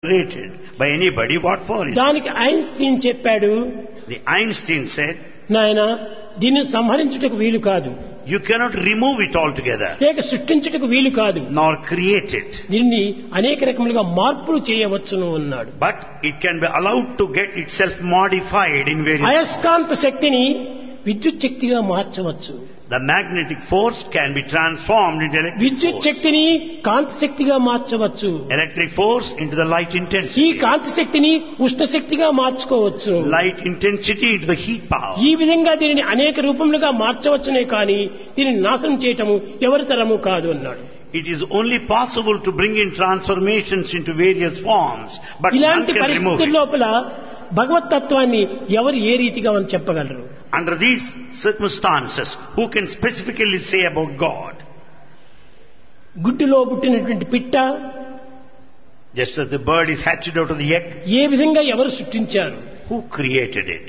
created by anybody, what for it? దానికి Einstein చెప్పాడు The Einstein said, నాయన దీన్ని సంహరించుటకు వీలు కాదు you cannot remove it altogether, లేక సృష్టించుటకు వీలు కాదు nor create it. దీన్ని అనేక రకములుగా మార్పులు చేయవచ్చును అన్నాడు But it can be allowed to get itself modified in various అయస్కాంత శక్తిని విద్యుత్ శక్తిగా మార్చవచ్చు The magnetic force can be transformed into electric విద్యుత్ force. శక్తిని కాంతి శక్తిగా మార్చవచ్చు Electric force into the light ఈ intensity. కాంతి శక్తిని ఉష్ణ శక్తిగా మార్చుకోవచ్చు Light intensity into the heat power. ఈ విధంగా దీనిని అనేక రూపములుగా మార్చవచ్చునే కానీ దీనిని నాశనం చేయటము ఎవరి తరము కాదు అన్నాడు It is only possible to bring in transformations into various forms, but none ఇలాంటి can remove పరిస్థితుల it. లోపల భగవత్ తత్వాన్ని ఎవరు ఏ రీతిగా మనం చెప్పగలరు Under these circumstances, who can specifically say about God? గుడ్డులో పుట్టినటువంటి పిట్ట Just as the bird is hatched out of the egg, ఏ విధంగా ఎవరు సృష్టించారు who created it?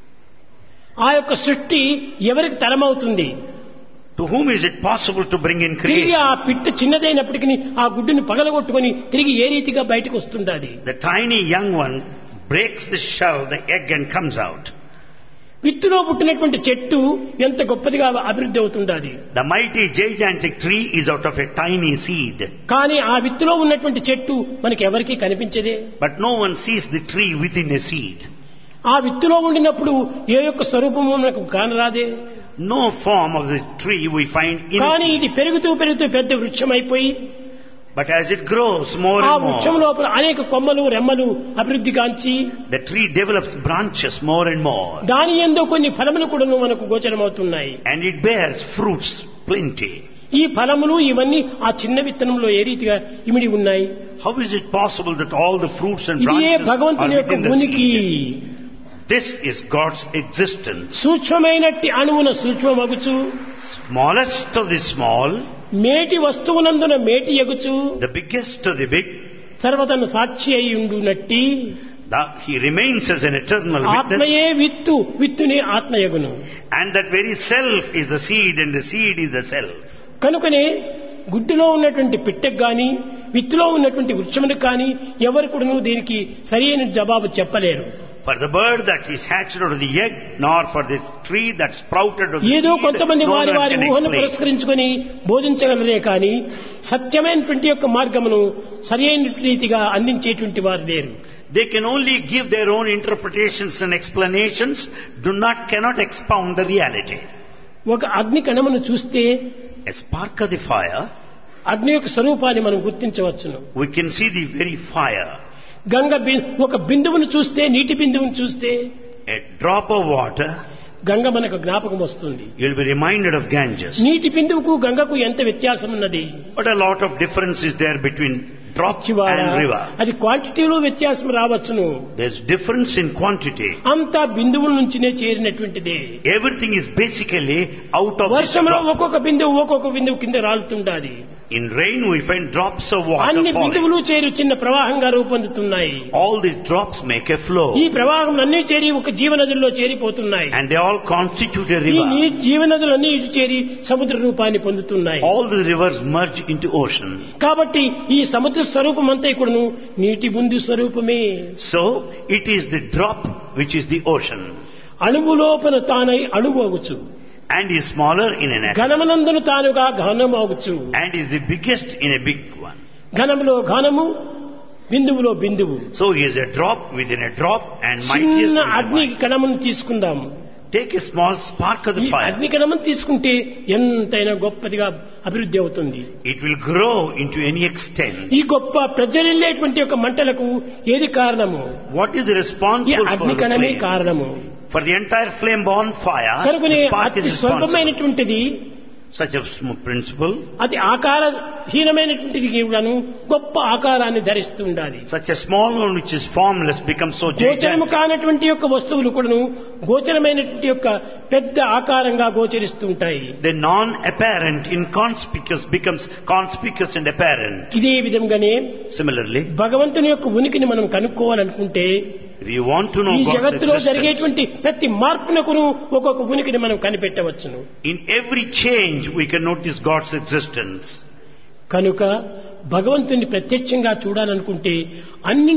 ఆ యొక్క సృష్టి ఎవరికి తరమవుతుంది To whom is it possible to bring in తిరిగి creation? ఆ పిట్ట చిన్నదైనప్పటికీ ఆ గుడ్డుని పగలగొట్టుకొని తిరిగి ఏ రీతిగా బయటకు వస్తుండాది The tiny young one breaks the shell, the egg, and comes out. విత్తులో పుట్టినటువంటి చెట్టు ఎంత గొప్పదిగా అభివృద్ధి అవుతుండాది The mighty gigantic tree is out of a tiny seed. కానీ ఆ విత్తులో ఉన్నటువంటి చెట్టు మనకి ఎవరికీ కనిపించదే But no one sees the tree within a seed. ఆ విత్తులో ఉండినప్పుడు ఏ యొక్క స్వరూపము మనకు కానరాదే No form of the tree we find in కానీ it. ఇది పెరుగుతూ పెరుగుతూ పెద్ద వృక్షం అయిపోయి But as it grows more ఆ and వృక్షం more, లోపల అనేక కొమ్మలు రెమ్మలు అభివృద్ధి కాంచి the tree develops branches more and more. దాని ఎందో కొన్ని ఫలములు కూడా మనకు గోచరమవుతున్నాయి And it bears fruits plenty. ఈ ఫలములు ఇవన్నీ ఆ చిన్న విత్తనంలో ఏ రీతిగా ఇమిడి ఉన్నాయి How is it possible that all the fruits and ఇది ఏ branches are భగవంతుని యొక్క within the ఉనికి seed? This is God's existence. సూక్ష్మమైనట్టి అణువున సూక్ష్మమగుచు Smallest of the small, మేటి వస్తువునందున మేటి ఎగుచు the biggest of the big, సర్వతను సాక్షి అయి ఉండునట్టి the, he remains as an eternal witness. ఆత్మయే విత్తు విత్తునే ఆత్మయగును And that very self is the seed and the seed is the self. కనుకనే గుడ్డులో ఉన్నటువంటి పిట్టకు గాని విత్తులో ఉన్నటువంటి వృక్షములకు కానీ ఎవరు కూడాను దీనికి సరైన జవాబు చెప్పలేరు For the bird that is hatched out of the egg, nor for this tree that sprouted of the ఏదో seed, కొంతమంది no వారి one వారి can ఊహను explain. పురస్కరించుకొని బోధించగలరే కానీ సత్యమైనటువంటి యొక్క మార్గమును సరైన రీతిగా అందించేటువంటి వారు లేరు They can only give their own interpretations and explanations, do not, cannot expound the reality. ఒక అగ్ని కణమును చూస్తే A spark of the fire, అగ్ని యొక్క స్వరూపాన్ని మనం గుర్తించవచ్చును we can see the very fire. Ganga బి- ఒక బిందువును చూస్తే నీటి బిందువును చూస్తే A drop of water, Ganga మనకు జ్ఞాపకం వస్తుంది you'll be reminded of Ganges. నీటి బిందువుకు గంగకు ఎంత వ్యత్యాసం ఉన్నది But a lot of difference is there between drop చివాడ and river. అది క్వాంటిటీలో వ్యత్యాసం రావచ్చును There's difference in quantity. అంతా బిందువుల నుంచినే చేరినటువంటిదే Everything is basically out of this వర్షంలో drop. ఒక్కొక్క బిందువు ఒక్కొక్క బిందువు కింద రాలుతుండాది In rain we find drops of water అన్ని falling. బిందువులు చేరి చిన్న ప్రవాహంగా రూపొందుతున్నాయి All these drops make a flow. ఈ ప్రవాహం అన్ని చేరి ఒక జీవనదుల్లో చేరిపోతున్నాయి And they all constitute a ఈ river. నీ జీవనదులన్నీ ఇటు చేరి సముద్ర రూపాన్ని పొందుతున్నాయి All the rivers merge into ocean. కాబట్టి ఈ సముద్ర స్వరూపం అంతా కూడాను నీటి ముందు స్వరూపమే So it is the drop which is the ocean. అణువు లోపల తానై అణువు అగుచు And is smaller in an atom. ఘనమునందును తానుగా ఘనం అగుచు And is the biggest in a big one. ఘనములో ఘనము బిందువులో బిందువు So he is a drop within a drop and mightiest చిన్న within అగ్ని might. కణమును తీసుకుందాము Take a small spark of ఈ the fire. అగ్ని కణమును తీసుకుంటే ఎంతైనా గొప్పదిగా అభివృద్ధి అవుతుంది It will grow into any extent. ఈ గొప్ప ప్రజ్వలిల్లేటువంటి యొక్క మంటలకు ఏది కారణము What is ఈ responsible for అగ్ని the కణమే flame? కారణము For the entire flame born fire, కనుకనే the spark అతి is responsible. స్వల్పమైనటువంటిది Such a sm- principle, అతి ఆకారహీనమైనటువంటిది కూడాను గొప్ప ఆకారాన్ని ధరిస్తూ ఉండాలి such a small one which is formless becomes so గోచరము gigantic. కానటువంటి యొక్క వస్తువులు కూడాను గోచరమైనటువంటి యొక్క పెద్ద ఆకారంగా గోచరిస్తూ ఉంటాయి The non-apparent, inconspicuous becomes conspicuous and apparent. ఇదే విధంగానే Similarly, భగవంతుని యొక్క ఉనికిని మనం కనుక్కోవాలనుకుంటే if you want to know ఈ God's జగత్తులో existence, జరిగేటువంటి ప్రతి మార్పునకును ఒక్కొక్క ఉనికిని మనం కనిపెట్టవచ్చును in every change we can notice God's existence. కనుక భగవంతుని ప్రత్యక్షంగా చూడాలనుకుంటే అన్ని